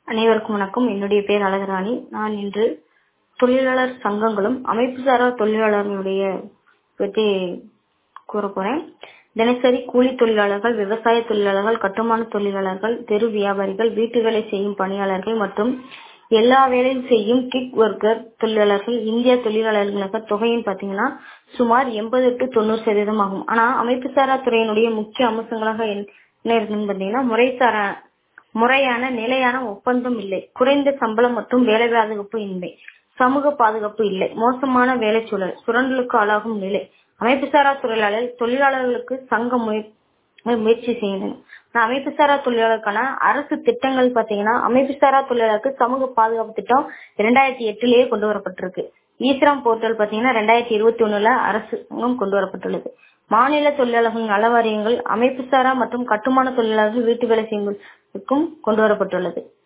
அனைவருக்கும் வணக்கம் என்னுடைய பேர் அழகுராணி நான் இன்று தொழிலாளர் சங்கங்களும் அமைப்புசாரா தொழிலாளர்களுடைய பற்றி கூற போறேன் தினசரி கூலி தொழிலாளர்கள் விவசாய தொழிலாளர்கள் கட்டுமான தொழிலாளர்கள் தெரு வியாபாரிகள் வீட்டு வேலை செய்யும் பணியாளர்கள் மற்றும் எல்லா வேலையும் செய்யும் கிக் ஒர்க்கர் தொழிலாளர்கள் இந்திய தொழிலாளர்களுக்கு தொகைன்னு பாத்தீங்கன்னா சுமார் எண்பது டு தொண்ணூறு சதவீதம் ஆகும் ஆனா அமைப்புசாரா துறையினுடைய முக்கிய அம்சங்களாக என்ன இருக்குன்னு பாத்தீங்கன்னா முறைசாரா முறையான நிலையான ஒப்பந்தம் இல்லை குறைந்த சம்பளம் மற்றும் வேலை பாதுகாப்பு இன்மை சமூக பாதுகாப்பு இல்லை மோசமான வேலை சூழல் சுரண்டலுக்கு ஆளாகும் நிலை அமைப்புசாரா தொழிலாளர் தொழிலாளர்களுக்கு சங்க முயற்சி செய்யணும் அமைப்புசாரா தொழிலாளருக்கான அரசு திட்டங்கள் பாத்தீங்கன்னா அமைப்புசாரா தொழிலாளருக்கு சமூக பாதுகாப்பு திட்டம் இரண்டாயிரத்தி எட்டுலயே கொண்டு வரப்பட்டிருக்கு ஈஸ்ராம் போர்ட்டல் பாத்தீங்கன்னா ரெண்டாயிரத்தி இருபத்தி ஒண்ணுல அரசாங்கம் கொண்டு வரப்பட்டுள்ளது மாநில தொழிலாளர்கள் நல வாரியங்கள் அமைப்புசாரா மற்றும் கட்டுமான தொழிலாளர்கள் வீட்டு வேலை செய்வதற்கும் கொண்டு வரப்பட்டுள்ளது